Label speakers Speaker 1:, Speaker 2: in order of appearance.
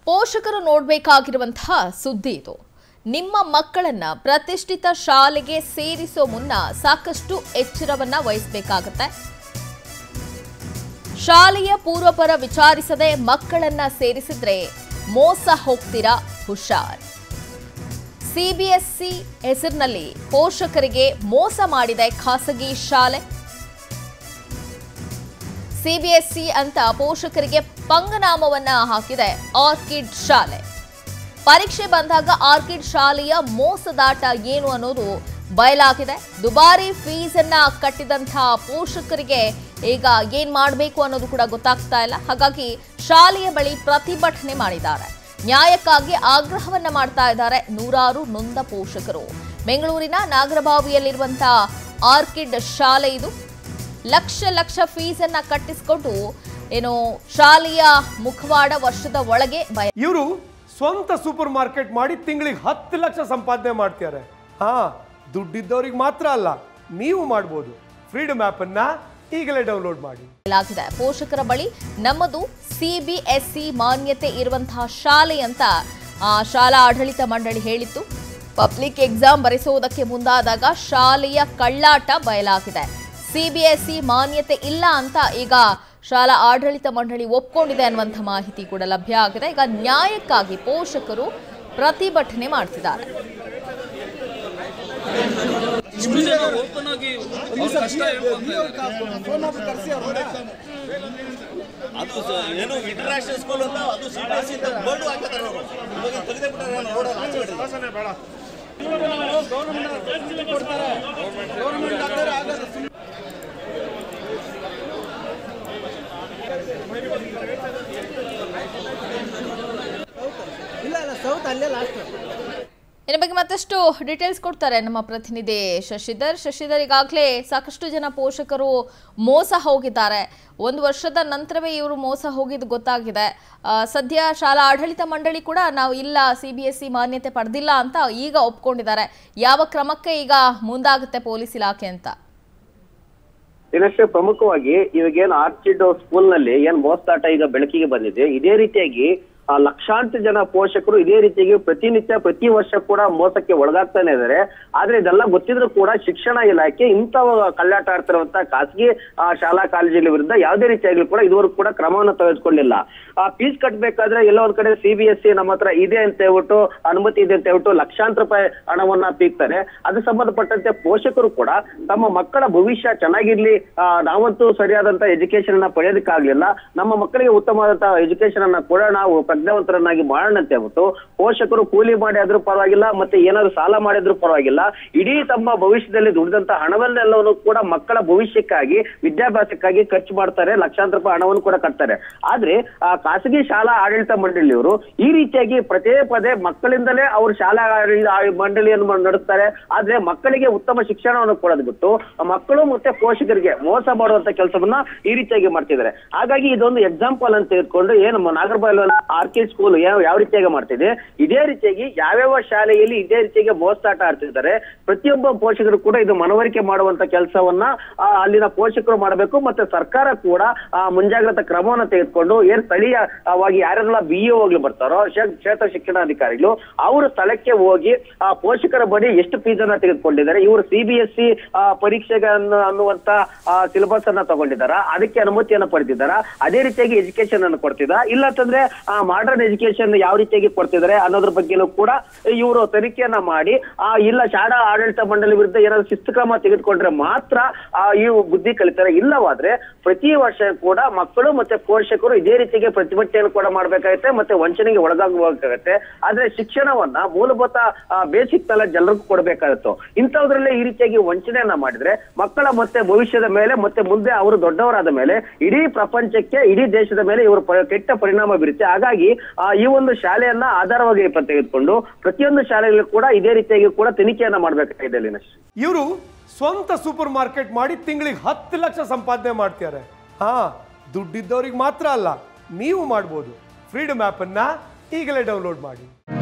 Speaker 1: ಪೋಷಕರು ನೋಡಬೇಕಾಗಿರುವಂತಹ ಸುದ್ದಿ ಇದು ನಿಮ್ಮ ಮಕ್ಕಳನ್ನ ಪ್ರತಿಷ್ಠಿತ ಶಾಲೆಗೆ ಸೇರಿಸೋ ಮುನ್ನ ಸಾಕಷ್ಟು ಎಚ್ಚರವನ್ನ ವಹಿಸಬೇಕಾಗತ್ತೆ ಶಾಲೆಯ ಪೂರ್ವಪರ ವಿಚಾರಿಸದೆ ಮಕ್ಕಳನ್ನ ಸೇರಿಸಿದ್ರೆ ಮೋಸ ಹೋಗ್ತೀರಾ ಹುಷಾರ್ ಸಿಬಿಎಸ್ಇ ಹೆಸರಿನಲ್ಲಿ ಪೋಷಕರಿಗೆ ಮೋಸ ಮಾಡಿದೆ ಖಾಸಗಿ ಶಾಲೆ ಸಿಬಿಎಸ್ಇ ಅಂತ ಪೋಷಕರಿಗೆ ಪಂಗನಾಮವನ್ನ ಹಾಕಿದೆ ಆರ್ಕಿಡ್ ಶಾಲೆ ಪರೀಕ್ಷೆ ಬಂದಾಗ ಆರ್ಕಿಡ್ ಶಾಲೆಯ ಮೋಸದಾಟ ಏನು ಅನ್ನೋದು ಬಯಲಾಗಿದೆ ದುಬಾರಿ ಫೀಸ್ ಅನ್ನ ಕಟ್ಟಿದಂತಹ ಪೋಷಕರಿಗೆ ಈಗ ಏನ್ ಮಾಡಬೇಕು ಅನ್ನೋದು ಕೂಡ ಗೊತ್ತಾಗ್ತಾ ಇಲ್ಲ ಹಾಗಾಗಿ ಶಾಲೆಯ ಬಳಿ ಪ್ರತಿಭಟನೆ ಮಾಡಿದ್ದಾರೆ ನ್ಯಾಯಕ್ಕಾಗಿ ಆಗ್ರಹವನ್ನ ಮಾಡ್ತಾ ಇದ್ದಾರೆ ನೂರಾರು ನೊಂದ ಪೋಷಕರು ಬೆಂಗಳೂರಿನ ನಾಗರಬಾವಿಯಲ್ಲಿರುವಂತಹ ಆರ್ಕಿಡ್ ಶಾಲೆ ಇದು ಲಕ್ಷ ಲಕ್ಷ ಫೀಸ್ ಅನ್ನ ಕಟ್ಟಿಸಿಕೊಂಡು ಏನು ಶಾಲೆಯ ಮುಖವಾಡ ವರ್ಷದ ಒಳಗೆ ಬಯ
Speaker 2: ಇವರು ಸ್ವಂತ ಸೂಪರ್ ಮಾರ್ಕೆಟ್ ಮಾಡಿ ತಿಂಗಳಿಗೆ ಹತ್ತು ಲಕ್ಷ ಸಂಪಾದನೆ ಮಾಡ್ತಾರೆ ಹಾ ದುಡ್ಡಿದ್ದವ್ರಿಗೆ ಮಾತ್ರ ಅಲ್ಲ ನೀವು ಮಾಡ್ಬೋದು ಫ್ರೀಡಮ್ ಅನ್ನ ಈಗಲೇ ಡೌನ್ಲೋಡ್ ಮಾಡಿ
Speaker 1: ಲಾಗಿದೆ ಪೋಷಕರ ಬಳಿ ನಮ್ಮದು ಸಿಬಿಎಸ್ಇ ಮಾನ್ಯತೆ ಇರುವಂತಹ ಶಾಲೆ ಅಂತ ಆ, ಶಾಲಾ ಆಡಳಿತ ಮಂಡಳಿ ಹೇಳಿತ್ತು ಪಬ್ಲಿಕ್ ಎಕ್ಸಾಮ್ ಬರೆಸುವುದಕ್ಕೆ ಮುಂದಾದಾಗ ಶಾಲೆಯ ಕಳ್ಳಾಟ ಬಯಲಾಗಿದೆ ಸಿಬಿಎಸ್ಇ ಮಾನ್ಯತೆ ಇಲ್ಲ ಅಂತ ಈಗ ಶಾಲಾ ಆಡಳಿತ ಮಂಡಳಿ ಒಪ್ಕೊಂಡಿದೆ ಅನ್ನುವಂಥ ಮಾಹಿತಿ ಕೂಡ ಲಭ್ಯ ಆಗಿದೆ ಈಗ ನ್ಯಾಯಕ್ಕಾಗಿ ಪೋಷಕರು ಪ್ರತಿಭಟನೆ ಮಾಡ್ತಿದ್ದಾರೆ
Speaker 3: ಇಷ್ಟು ಜನ ಓಪನ್ ಆಗಿ ಅವ್ರ ಕಷ್ಟ ಹೇಳ್ಕೊಂತ ಇದ್ದಾರೆ
Speaker 4: ಅದು ಸ- ಏನು ಇಂಟರ್ನ್ಯಾಷನಲ್ ಸ್ಕೂಲ್ ಅಂತ ಅದು ಸಿಬಿಎಸ್ಸಿ ಅಂತ ಬೋರ್ಡು ಹಾಕತಾರೆ ಅವರು ಇವಾಗ ತೆಗೆದೇ ಬಿಟ್ಟಾರೆ ನೋಡೋಣ ಆಚೆ ಬಿಡಿ.
Speaker 5: ಇಲ್ಲ ಇಲ್ಲ ಸೌತ್ ಅಲ್ಲೇ ಲಾಸ್ಟ್
Speaker 1: ಇದ್ರ ಬಗ್ಗೆ ಮತ್ತಷ್ಟು ಡೀಟೇಲ್ಸ್ ಕೊಡ್ತಾರೆ ನಮ್ಮ ಪ್ರತಿನಿಧಿ ಶಶಿಧರ್ ಶಶಿಧರ್ ಈಗಾಗಲೇ ಸಾಕಷ್ಟು ಜನ ಪೋಷಕರು ಮೋಸ ಹೋಗಿದ್ದಾರೆ ಒಂದು ವರ್ಷದ ನಂತರವೇ ಇವರು ಮೋಸ ಹೋಗಿದ್ದು ಗೊತ್ತಾಗಿದೆ ಆ, ಸದ್ಯ ಶಾಲಾ ಆಡಳಿತ ಮಂಡಳಿ ಕೂಡ ನಾವು ಇಲ್ಲ ಸಿ ಬಿ ಎಸ್ ಸಿ ಮಾನ್ಯತೆ ಪಡೆದಿಲ್ಲ ಅಂತ ಈಗ ಒಪ್ಕೊಂಡಿದ್ದಾರೆ ಯಾವ ಕ್ರಮಕ್ಕೆ ಈಗ ಮುಂದಾಗುತ್ತೆ ಪೊಲೀಸ್ ಇಲಾಖೆ ಅಂತ
Speaker 6: ದಿನಕ್ಕೆ ಪ್ರಮುಖವಾಗಿ ಇವಾಗೇನು ಆರ್ಚಿಡ್ ಸ್ಕೂಲ್ ನಲ್ಲಿ ಏನ್ ಮೋಸ್ತಾಟ ಈಗ ಬೆಳಕಿಗೆ ಬಂದಿದೆ ಇದೇ ರೀತಿಯಾಗಿ ಆ, ಲಕ್ಷಾಂತರ ಜನ ಪೋಷಕರು ಇದೇ ರೀತಿಯಾಗಿ ಪ್ರತಿನಿತ್ಯ ಪ್ರತಿ ವರ್ಷ ಕೂಡ ಮೋಸಕ್ಕೆ ಒಳಗಾಗ್ತಾನೆ ಇದ್ದಾರೆ ಆದ್ರೆ ಇದೆಲ್ಲ ಗೊತ್ತಿದ್ರು ಕೂಡ ಶಿಕ್ಷಣ ಇಲಾಖೆ ಇಂಥ ಕಳ್ಳಾಟ ಆಡ್ತಿರುವಂತ ಖಾಸಗಿ ಆ, ಶಾಲಾ ಕಾಲೇಜುಗಳ ವಿರುದ್ಧ ಯಾವುದೇ ರೀತಿಯಾಗಿ ಕೂಡ ಇದುವರೆಗೂ ಕೂಡ ಕ್ರಮವನ್ನು ತೆಗೆದುಕೊಂಡಿಲ್ಲ ಆ ಫೀಸ್ ಕಟ್ಟಬೇಕಾದ್ರೆ ಎಲ್ಲೋ ಒಂದ್ ಕಡೆ ಸಿಬಿಎಸ್ಇ ನಮ್ಮ ಹತ್ರ ಇದೆ ಅಂತ ಹೇಳ್ಬಿಟ್ಟು ಅನುಮತಿ ಇದೆ ಅಂತ ಹೇಳ್ಬಿಟ್ಟು ಲಕ್ಷಾಂತರ ರೂಪಾಯಿ ಹಣವನ್ನ ಪೀಕ್ತಾರೆ ಅದಕ್ಕೆ ಸಂಬಂಧಪಟ್ಟಂತೆ ಪೋಷಕರು ಕೂಡ ತಮ್ಮ ಮಕ್ಕಳ ಭವಿಷ್ಯ ಚೆನ್ನಾಗಿರ್ಲಿ ಆ, ನಾವಂತೂ ಸರಿಯಾದಂತ ಎಜುಕೇಶನ್ ಅನ್ನ ಪಡೆಯೋದಕ್ಕಾಗ್ಲಿಲ್ಲ ನಮ್ಮ ಮಕ್ಕಳಿಗೆ ಉತ್ತಮವಾದಂತ ಎಜುಕೇಶನ್ ಅನ್ನ ಕೊಡೋಣ ನಾವು ಪ್ರಜ್ಞಾವಂತರನ್ನಾಗಿ ಮಾಡೋಣ ಅಂತ ಹೇಳ್ಬಿಟ್ಟು ಪೋಷಕರು ಕೂಲಿ ಮಾಡಿ ಆದ್ರೂ ಪರವಾಗಿಲ್ಲ ಮತ್ತೆ ಏನಾದ್ರು ಸಾಲ ಮಾಡಿದ್ರು ಪರವಾಗಿಲ್ಲ ಇಡೀ ತಮ್ಮ ಭವಿಷ್ಯದಲ್ಲಿ ದುಡಿದಂತ ಹಣವನ್ನೆಲ್ಲವನ್ನು ಕೂಡ ಮಕ್ಕಳ ಭವಿಷ್ಯಕ್ಕಾಗಿ ವಿದ್ಯಾಭ್ಯಾಸಕ್ಕಾಗಿ ಖರ್ಚು ಮಾಡ್ತಾರೆ ಲಕ್ಷಾಂತರ ರೂಪಾಯಿ ಹಣವನ್ನು ಕೂಡ ಕಟ್ತಾರೆ ಆದ್ರೆ ಆ ಖಾಸಗಿ ಶಾಲಾ ಆಡಳಿತ ಮಂಡಳಿಯವರು ಈ ರೀತಿಯಾಗಿ ಪ್ರತಿ ಪದೇ ಮಕ್ಕಳಿಂದಲೇ ಅವರು ಶಾಲಾ ಆಡಳಿತ ಆ ಮಂಡಳಿಯನ್ನು ಮ- ನಡೆಸ್ತಾರೆ ಆದ್ರೆ ಮಕ್ಕಳಿಗೆ ಉತ್ತಮ ಶಿಕ್ಷಣವನ್ನು ಕೊಡೋದು ಬಿಟ್ಟು ಮಕ್ಕಳು ಮತ್ತೆ ಪೋಷಕರಿಗೆ ಮೋಸ ಮಾಡುವಂತ ಕೆಲಸವನ್ನ ಈ ರೀತಿಯಾಗಿ ಮಾಡ್ತಿದ್ದಾರೆ ಹಾಗಾಗಿ ಇದೊಂದು ಎಕ್ಸಾಂಪಲ್ ಅಂತ ತೆಗೆದುಕೊಂಡು ಏನು ನಾಗರಬಾಲ್ ಆರ್ಕೆ ಸ್ಕೂಲ್ ಯಾವ ಯಾವ ರೀತಿಯಾಗಿ ಮಾಡ್ತಿದೆ ಇದೇ ರೀತಿಯಾಗಿ ಯಾವ್ಯಾವ ಶಾಲೆಯಲ್ಲಿ ಇದೇ ರೀತಿಯಾಗಿ ಮೋಸಾಟ ಆಡ್ತಿದ್ದಾರೆ ಪ್ರತಿಯೊಬ್ಬ ಪೋಷಕರು ಕೂಡ ಇದು ಮನವರಿಕೆ ಮಾಡುವಂತ ಕೆಲಸವನ್ನ ಆ, ಅಲ್ಲಿನ ಪೋಷಕರು ಮಾಡಬೇಕು ಮತ್ತೆ ಸರ್ಕಾರ ಕೂಡ ಆ, ಮುಂಜಾಗ್ರತಾ ಕ್ರಮವನ್ನು ತೆಗೆದುಕೊಂಡು ಏನ್ ಸ್ಥಳೀಯವಾಗಿ ಯಾರೆಲ್ಲ ಬಿ ಎ ಹೋಗ್ಲಿ ಬರ್ತಾರೋ ಕ್ಷೇ- ಕ್ಷೇತ್ರ ಶಿಕ್ಷಣಾಧಿಕಾರಿಗಳು ಅವರು ಸ್ಥಳಕ್ಕೆ ಹೋಗಿ ಆ ಪೋಷಕರ ಬಳಿ ಎಷ್ಟು ಫೀಸ್ ಅನ್ನ ತೆಗೆದುಕೊಂಡಿದ್ದಾರೆ ಇವರು ಸಿಬಿಎಸ್ಇ ಪರೀಕ್ಷೆಗೆ ಅನ್ನು- ಅನ್ನುವಂತ ಸಿಲೆಬಸ್ ಅನ್ನ ತಗೊಂಡಿದ್ದಾರಾ ಅದಕ್ಕೆ ಅನುಮತಿಯನ್ನ ಪಡೆದಿದ್ದಾರಾ ಅದೇ ರೀತಿಯಾಗಿ ಎಜುಕೇಶನ್ ಅನ್ನು ಕೊಡ್ತಿದ್ದ ಇಲ್ಲ ಅಂತಂದ್ರೆ ಮಾಡರ್ನ್ ಎಜುಕೇಶನ್ ಯಾವ ರೀತಿಯಾಗಿ ಕೊಡ್ತಿದ್ದಾರೆ ಅನ್ನೋದ್ರ ಬಗ್ಗೆನೂ ಕೂಡ ಇವರು ತನಿಖೆಯನ್ನ ಮಾಡಿ ಆ ಇಲ್ಲ ಶಾಲಾ ಆಡಳಿತ ಮಂಡಳಿ ವಿರುದ್ಧ ಏನಾದ್ರು ಶಿಸ್ತು ಕ್ರಮ ತೆಗೆದುಕೊಂಡ್ರೆ ಮಾತ್ರ ಆ ಇವು ಬುದ್ಧಿ ಕಲಿತಾರೆ ಇಲ್ಲವಾದ್ರೆ ಪ್ರತಿ ವರ್ಷ ಕೂಡ ಮಕ್ಕಳು ಮತ್ತೆ ಪೋಷಕರು ಇದೇ ರೀತಿಗೆ ಪ್ರತಿಭಟನೆಯನ್ನು ಕೂಡ ಮಾಡ್ಬೇಕಾಗತ್ತೆ ಮತ್ತೆ ವಂಚನೆಗೆ ಒಳಗಾಗಬೇಕಾಗತ್ತೆ ಆದ್ರೆ ಶಿಕ್ಷಣವನ್ನ ಮೂಲಭೂತ ಬೇಸಿಕ್ ತಲ ಜನರಿಗೂ ಕೊಡಬೇಕಾಗತ್ತು ಇಂಥದ್ರಲ್ಲೇ ಈ ರೀತಿಯಾಗಿ ವಂಚನೆಯನ್ನ ಮಾಡಿದ್ರೆ ಮಕ್ಕಳ ಮತ್ತೆ ಭವಿಷ್ಯದ ಮೇಲೆ ಮತ್ತೆ ಮುಂದೆ ಅವರು ದೊಡ್ಡವರಾದ ಮೇಲೆ ಇಡೀ ಪ್ರಪಂಚಕ್ಕೆ ಇಡೀ ದೇಶದ ಮೇಲೆ ಇವರು ಪ- ಕೆಟ್ಟ ಪರಿಣಾಮ ಬೀರುತ್ತೆ ಹಾಗಾಗಿ ಆ, ಈ ಒಂದು ಶಾಲೆಯನ್ನ ಆಧಾರವಾಗಿ ಪ- ತೆಗೆದುಕೊಂಡು ಪ್ರತಿಯೊಂದು ಶಾಲೆಗಳು ಕೂಡ ಇದೇ ರೀತಿಯಾಗಿ ಕೂಡ ತನಿಖೆಯನ್ನ ಮಾಡ್ಬೇಕಾಗಿದೆ ಲೀನಶ್
Speaker 2: ಇವರು ಸ್ವಂತ ಸೂಪರ್ ಮಾರ್ಕೆಟ್ ಮಾಡಿ ತಿಂಗಳಿಗೆ ಹತ್ತು ಲಕ್ಷ ಸಂಪಾದನೆ ಮಾಡ್ತಾರೆ ಹಾ ದುಡ್ಡಿದ್ದವ್ರಿಗೆ ಮಾತ್ರ ಅಲ್ಲ ನೀವು ಮಾಡ್ಬೋದು ಫ್ರೀಡಮ್ ಅನ್ನ ಈಗಲೇ ಡೌನ್ಲೋಡ್ ಮಾಡಿ